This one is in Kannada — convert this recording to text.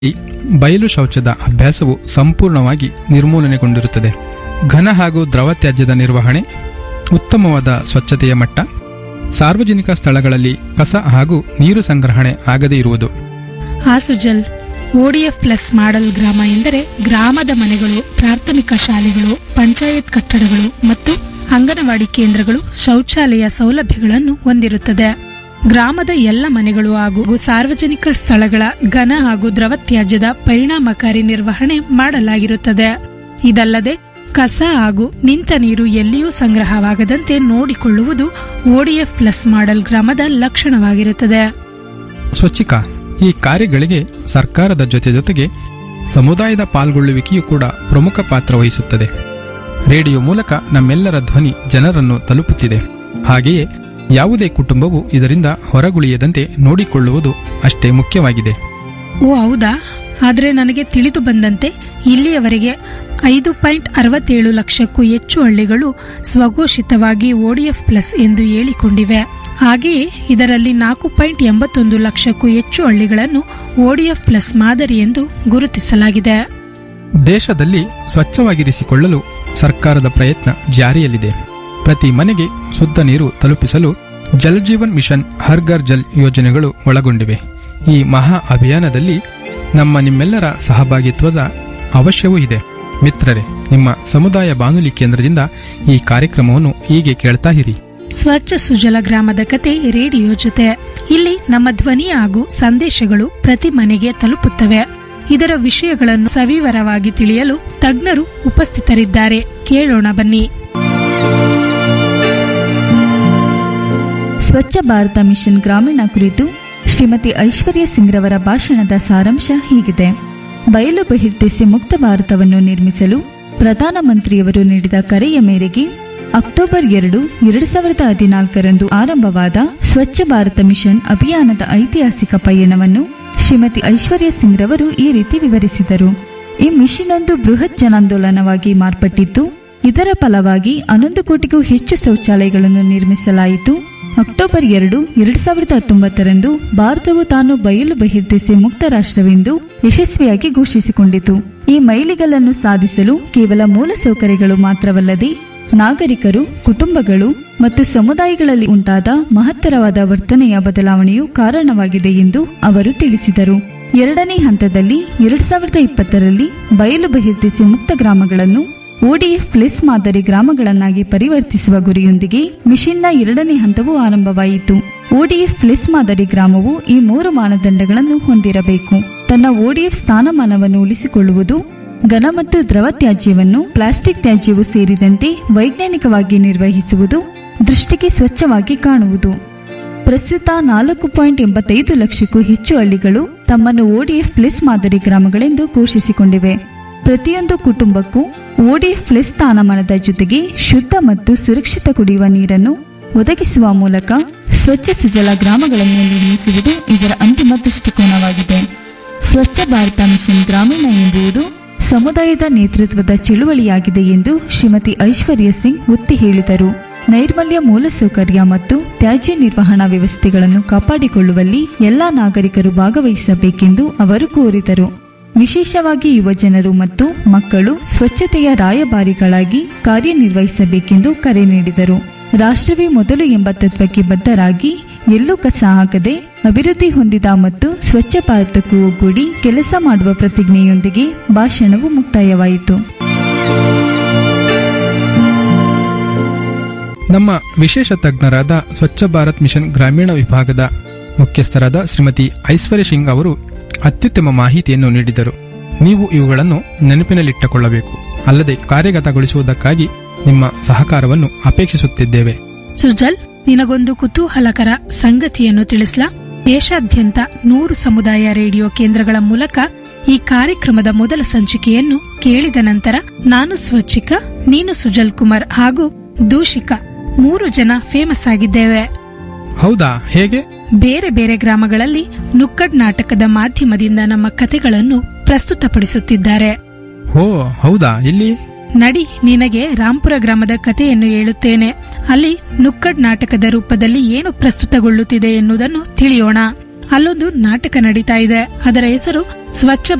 ಈ ಬಯಲು ಶೌಚದ ಅಭ್ಯಾಸವು ಸಂಪೂರ್ಣವಾಗಿ ನಿರ್ಮೂಲನೆಗೊಂಡಿರುತ್ತದೆ ಘನ ಹಾಗೂ ದ್ರವ ತ್ಯಾಜ್ಯದ ನಿರ್ವಹಣೆ ಉತ್ತಮವಾದ ಸ್ವಚ್ಛತೆಯ ಮಟ್ಟ ಸಾರ್ವಜನಿಕ ಸ್ಥಳಗಳಲ್ಲಿ ಕಸ ಹಾಗೂ ನೀರು ಸಂಗ್ರಹಣೆ ಆಗದೇ ಇರುವುದು ಆಸುಜಲ್ ಓಡಿಎಫ್ ಪ್ಲಸ್ ಮಾಡೆಲ್ ಗ್ರಾಮ ಎಂದರೆ ಗ್ರಾಮದ ಮನೆಗಳು ಪ್ರಾಥಮಿಕ ಶಾಲೆಗಳು ಪಂಚಾಯತ್ ಕಟ್ಟಡಗಳು ಮತ್ತು ಅಂಗನವಾಡಿ ಕೇಂದ್ರಗಳು ಶೌಚಾಲಯ ಸೌಲಭ್ಯಗಳನ್ನು ಹೊಂದಿರುತ್ತದೆ ಗ್ರಾಮದ ಎಲ್ಲ ಮನೆಗಳು ಹಾಗೂ ಸಾರ್ವಜನಿಕ ಸ್ಥಳಗಳ ಘನ ಹಾಗೂ ದ್ರವ ತ್ಯಾಜ್ಯದ ಪರಿಣಾಮಕಾರಿ ನಿರ್ವಹಣೆ ಮಾಡಲಾಗಿರುತ್ತದೆ ಇದಲ್ಲದೆ ಕಸ ಹಾಗೂ ನಿಂತ ನೀರು ಎಲ್ಲಿಯೂ ಸಂಗ್ರಹವಾಗದಂತೆ ನೋಡಿಕೊಳ್ಳುವುದು ಓಡಿಎಫ್ ಪ್ಲಸ್ ಮಾಡೆಲ್ ಗ್ರಾಮದ ಲಕ್ಷಣವಾಗಿರುತ್ತದೆ ಸ್ವಚ್ಛಿಕ ಈ ಕಾರ್ಯಗಳಿಗೆ ಸರ್ಕಾರದ ಜೊತೆ ಜೊತೆಗೆ ಸಮುದಾಯದ ಪಾಲ್ಗೊಳ್ಳುವಿಕೆಯೂ ಕೂಡ ಪ್ರಮುಖ ಪಾತ್ರ ವಹಿಸುತ್ತದೆ ರೇಡಿಯೋ ಮೂಲಕ ನಮ್ಮೆಲ್ಲರ ಧ್ವನಿ ಜನರನ್ನು ತಲುಪುತ್ತಿದೆ ಹಾಗೆಯೇ ಯಾವುದೇ ಕುಟುಂಬವು ಇದರಿಂದ ಹೊರಗುಳಿಯದಂತೆ ನೋಡಿಕೊಳ್ಳುವುದು ಅಷ್ಟೇ ಮುಖ್ಯವಾಗಿದೆ ಓ ಹೌದಾ ಆದರೆ ನನಗೆ ತಿಳಿದು ಬಂದಂತೆ ಇಲ್ಲಿಯವರೆಗೆ ಐದು ಪಾಯಿಂಟ್ ಅರವತ್ತೇಳು ಲಕ್ಷಕ್ಕೂ ಹೆಚ್ಚು ಹಳ್ಳಿಗಳು ಸ್ವಘೋಷಿತವಾಗಿ ಓಡಿಎಫ್ ಪ್ಲಸ್ ಎಂದು ಹೇಳಿಕೊಂಡಿವೆ ಹಾಗೆಯೇ ಇದರಲ್ಲಿ ನಾಲ್ಕು ಪಾಯಿಂಟ್ ಎಂಬತ್ತೊಂದು ಲಕ್ಷಕ್ಕೂ ಹೆಚ್ಚು ಹಳ್ಳಿಗಳನ್ನು ಓಡಿಎಫ್ ಪ್ಲಸ್ ಮಾದರಿ ಎಂದು ಗುರುತಿಸಲಾಗಿದೆ ದೇಶದಲ್ಲಿ ಸ್ವಚ್ಛವಾಗಿರಿಸಿಕೊಳ್ಳಲು ಸರ್ಕಾರದ ಪ್ರಯತ್ನ ಜಾರಿಯಲ್ಲಿದೆ ಪ್ರತಿ ಮನೆಗೆ ಶುದ್ಧ ನೀರು ತಲುಪಿಸಲು ಜಲ್ ಜೀವನ್ ಮಿಷನ್ ಹರ್ ಘರ್ ಜಲ್ ಯೋಜನೆಗಳು ಒಳಗೊಂಡಿವೆ ಈ ಮಹಾ ಅಭಿಯಾನದಲ್ಲಿ ನಮ್ಮ ನಿಮ್ಮೆಲ್ಲರ ಸಹಭಾಗಿತ್ವದ ಅವಶ್ಯವೂ ಇದೆ ಮಿತ್ರರೇ ನಿಮ್ಮ ಸಮುದಾಯ ಬಾನುಲಿ ಕೇಂದ್ರದಿಂದ ಈ ಕಾರ್ಯಕ್ರಮವನ್ನು ಹೀಗೆ ಕೇಳ್ತಾ ಇರಿ ಸ್ವಚ್ಛ ಸುಜಲ ಗ್ರಾಮದ ಕತೆ ರೇಡಿಯೋ ಜೊತೆ ಇಲ್ಲಿ ನಮ್ಮ ಧ್ವನಿ ಹಾಗೂ ಸಂದೇಶಗಳು ಪ್ರತಿ ಮನೆಗೆ ತಲುಪುತ್ತವೆ ಇದರ ವಿಷಯಗಳನ್ನು ಸವಿವರವಾಗಿ ತಿಳಿಯಲು ತಜ್ಞರು ಉಪಸ್ಥಿತರಿದ್ದಾರೆ ಕೇಳೋಣ ಬನ್ನಿ ಸ್ವಚ್ಛ ಭಾರತ ಮಿಷನ್ ಗ್ರಾಮೀಣ ಕುರಿತು ಶ್ರೀಮತಿ ಐಶ್ವರ್ಯ ಸಿಂಗ್ರವರ ಭಾಷಣದ ಸಾರಾಂಶ ಹೀಗಿದೆ ಬಯಲು ಬಹಿರ್ದೆಸೆ ಮುಕ್ತ ಭಾರತವನ್ನು ನಿರ್ಮಿಸಲು ಪ್ರಧಾನಮಂತ್ರಿಯವರು ನೀಡಿದ ಕರೆಯ ಮೇರೆಗೆ ಅಕ್ಟೋಬರ್ ಎರಡು ಎರಡು ಸಾವಿರದ ಹದಿನಾಲ್ಕರಂದು ಆರಂಭವಾದ ಸ್ವಚ್ಛ ಭಾರತ ಮಿಷನ್ ಅಭಿಯಾನದ ಐತಿಹಾಸಿಕ ಪಯಣವನ್ನು ಶ್ರೀಮತಿ ಐಶ್ವರ್ಯ ಸಿಂಗ್ರವರು ಈ ರೀತಿ ವಿವರಿಸಿದರು ಈ ಮಿಷನ್ ಒಂದು ಬೃಹತ್ ಜನಾಂದೋಲನವಾಗಿ ಮಾರ್ಪಟ್ಟಿದ್ದು ಇದರ ಫಲವಾಗಿ ಹನ್ನೊಂದು ಕೋಟಿಗೂ ಹೆಚ್ಚು ಶೌಚಾಲಯಗಳನ್ನು ನಿರ್ಮಿಸಲಾಯಿತು ಅಕ್ಟೋಬರ್ ಎರಡು ಎರಡ್ ಸಾವಿರದ ಹತ್ತೊಂಬತ್ತರಂದು ಭಾರತವು ತಾನು ಬಯಲು ಬಹಿರ್ದೆಸೆ ಮುಕ್ತ ರಾಷ್ಟ್ರವೆಂದು ಯಶಸ್ವಿಯಾಗಿ ಘೋಷಿಸಿಕೊಂಡಿತು ಈ ಮೈಲಿಗಲ್ಲನ್ನು ಸಾಧಿಸಲು ಕೇವಲ ಮೂಲಸೌಕರ್ಯಗಳು ಮಾತ್ರವಲ್ಲದೆ ನಾಗರಿಕರು ಕುಟುಂಬಗಳು ಮತ್ತು ಸಮುದಾಯಗಳಲ್ಲಿ ಉಂಟಾದ ಮಹತ್ತರವಾದ ವರ್ತನೆಯ ಬದಲಾವಣೆಯು ಕಾರಣವಾಗಿದೆ ಎಂದು ಅವರು ತಿಳಿಸಿದರು ಎರಡನೇ ಹಂತದಲ್ಲಿ ಎರಡ್ ಸಾವಿರದ ಇಪ್ಪತ್ತರಲ್ಲಿ ಬಯಲು ಬಹಿರ್ದೆಸೆ ಮುಕ್ತ ಗ್ರಾಮಗಳನ್ನು ಓಡಿಎಫ್ ಪ್ಲಸ್ ಮಾದರಿ ಗ್ರಾಮಗಳನ್ನಾಗಿ ಪರಿವರ್ತಿಸುವ ಗುರಿಯೊಂದಿಗೆ ಮಿಷನ್ನ ಎರಡನೇ ಹಂತವು ಆರಂಭವಾಯಿತು ಓಡಿಎಫ್ ಪ್ಲಸ್ ಮಾದರಿ ಗ್ರಾಮವು ಈ ಮೂರು ಮಾನದಂಡಗಳನ್ನು ಹೊಂದಿರಬೇಕು ತನ್ನ ಓಡಿಎಫ್ ಸ್ಥಾನಮಾನವನ್ನು ಉಳಿಸಿಕೊಳ್ಳುವುದು ಘನ ಮತ್ತು ದ್ರವ ತ್ಯಾಜ್ಯವನ್ನು ಪ್ಲಾಸ್ಟಿಕ್ ತ್ಯಾಜ್ಯವು ಸೇರಿದಂತೆ ವೈಜ್ಞಾನಿಕವಾಗಿ ನಿರ್ವಹಿಸುವುದು ದೃಷ್ಟಿಗೆ ಸ್ವಚ್ಛವಾಗಿ ಕಾಣುವುದು ಪ್ರಸ್ತುತ ನಾಲ್ಕು ಪಾಯಿಂಟ್ ಎಂಬತ್ತೈದು ಲಕ್ಷಕ್ಕೂ ಹೆಚ್ಚು ಹಳ್ಳಿಗಳು ತಮ್ಮನ್ನು ಓಡಿಎಫ್ ಪ್ಲಸ್ ಮಾದರಿ ಗ್ರಾಮಗಳೆಂದು ಘೋಷಿಸಿಕೊಂಡಿವೆ ಪ್ರತಿಯೊಂದು ಕುಟುಂಬಕ್ಕೂ ಓಡಿಎಫ್ ಪ್ಲಸ್ ಸ್ಥಾನಮಾನದ ಜೊತೆಗೆ ಶುದ್ಧ ಮತ್ತು ಸುರಕ್ಷಿತ ಕುಡಿಯುವ ನೀರನ್ನು ಒದಗಿಸುವ ಮೂಲಕ ಸ್ವಚ್ಛ ಸುಜಲ ಗ್ರಾಮಗಳನ್ನು ನಿರ್ಮಿಸುವುದು ಇದರ ಅಂತಿಮ ದೃಷ್ಟಿಕೋನವಾಗಿದೆ ಸ್ವಚ್ಛ ಭಾರತ ಮಿಷನ್ ಗ್ರಾಮೀಣ ಎಂಬುದು ಸಮುದಾಯದ ನೇತೃತ್ವದ ಚಳುವಳಿಯಾಗಿದೆ ಎಂದು ಶ್ರೀಮತಿ ಐಶ್ವರ್ಯ ಸಿಂಗ್ ಒತ್ತಿ ಹೇಳಿದರು ನೈರ್ಮಲ್ಯ ಮೂಲಸೌಕರ್ಯ ಮತ್ತು ತ್ಯಾಜ್ಯ ನಿರ್ವಹಣಾ ವ್ಯವಸ್ಥೆಗಳನ್ನು ಕಾಪಾಡಿಕೊಳ್ಳುವಲ್ಲಿ ಎಲ್ಲಾ ನಾಗರಿಕರು ಭಾಗವಹಿಸಬೇಕೆಂದು ಅವರು ಕೋರಿದರು ವಿಶೇಷವಾಗಿ ಯುವಜನರು ಮತ್ತು ಮಕ್ಕಳು ಸ್ವಚ್ಛತೆಯ ರಾಯಭಾರಿಗಳಾಗಿ ಕಾರ್ಯನಿರ್ವಹಿಸಬೇಕೆಂದು ಕರೆ ನೀಡಿದರು ರಾಷ್ಟ್ರವೇ ಮೊದಲು ಎಂಬ ತತ್ವಕ್ಕೆ ಬದ್ಧರಾಗಿ ಎಲ್ಲೂ ಕಸ ಹಾಕದೆ ಅಭಿವೃದ್ಧಿ ಹೊಂದಿದ ಮತ್ತು ಸ್ವಚ್ಛ ಭಾರತಕ್ಕೂ ಒಗ್ಗೂಡಿ ಕೆಲಸ ಮಾಡುವ ಪ್ರತಿಜ್ಞೆಯೊಂದಿಗೆ ಭಾಷಣವು ಮುಕ್ತಾಯವಾಯಿತು ನಮ್ಮ ವಿಶೇಷ ತಜ್ಞರಾದ ಸ್ವಚ್ಛ ಭಾರತ್ ಮಿಷನ್ ಗ್ರಾಮೀಣ ವಿಭಾಗದ ಮುಖ್ಯಸ್ಥರಾದ ಶ್ರೀಮತಿ ಐಶ್ವರ್ಯ ಸಿಂಗ್ ಅವರು ಅತ್ಯುತ್ತಮ ಮಾಹಿತಿಯನ್ನು ನೀಡಿದರು ನೀವು ಇವುಗಳನ್ನು ನೆನಪಿನಲ್ಲಿಟ್ಟುಕೊಳ್ಳಬೇಕು ಅಲ್ಲದೆ ಕಾರ್ಯಗತಗೊಳಿಸುವುದಕ್ಕಾಗಿ ನಿಮ್ಮ ಸಹಕಾರವನ್ನು ಅಪೇಕ್ಷಿಸುತ್ತಿದ್ದೇವೆ ಸುಜಲ್ ನಿನಗೊಂದು ಕುತೂಹಲಕರ ಸಂಗತಿಯನ್ನು ತಿಳಿಸ್ಲಾ ದೇಶಾದ್ಯಂತ ನೂರು ಸಮುದಾಯ ರೇಡಿಯೋ ಕೇಂದ್ರಗಳ ಮೂಲಕ ಈ ಕಾರ್ಯಕ್ರಮದ ಮೊದಲ ಸಂಚಿಕೆಯನ್ನು ಕೇಳಿದ ನಂತರ ನಾನು ಸ್ವಚ್ಛಿಕ ನೀನು ಸುಜಲ್ ಕುಮಾರ್ ಹಾಗೂ ದೂಷಿಕ ಮೂರು ಜನ ಫೇಮಸ್ ಆಗಿದ್ದೇವೆ ಹೌದಾ ಹೇಗೆ ಬೇರೆ ಬೇರೆ ಗ್ರಾಮಗಳಲ್ಲಿ ನುಕ್ಕಡ್ ನಾಟಕದ ಮಾಧ್ಯಮದಿಂದ ನಮ್ಮ ಕಥೆಗಳನ್ನು ಪ್ರಸ್ತುತಪಡಿಸುತ್ತಿದ್ದಾರೆ ಓ ಹೌದಾ ಇಲ್ಲಿ ನಡಿ ನಿನಗೆ ರಾಂಪುರ ಗ್ರಾಮದ ಕಥೆಯನ್ನು ಹೇಳುತ್ತೇನೆ ಅಲ್ಲಿ ನುಕ್ಕಡ್ ನಾಟಕದ ರೂಪದಲ್ಲಿ ಏನು ಪ್ರಸ್ತುತಗೊಳ್ಳುತ್ತಿದೆ ಎನ್ನುವುದನ್ನು ತಿಳಿಯೋಣ ಅಲ್ಲೊಂದು ನಾಟಕ ನಡೀತಾ ಇದೆ ಅದರ ಹೆಸರು ಸ್ವಚ್ಛ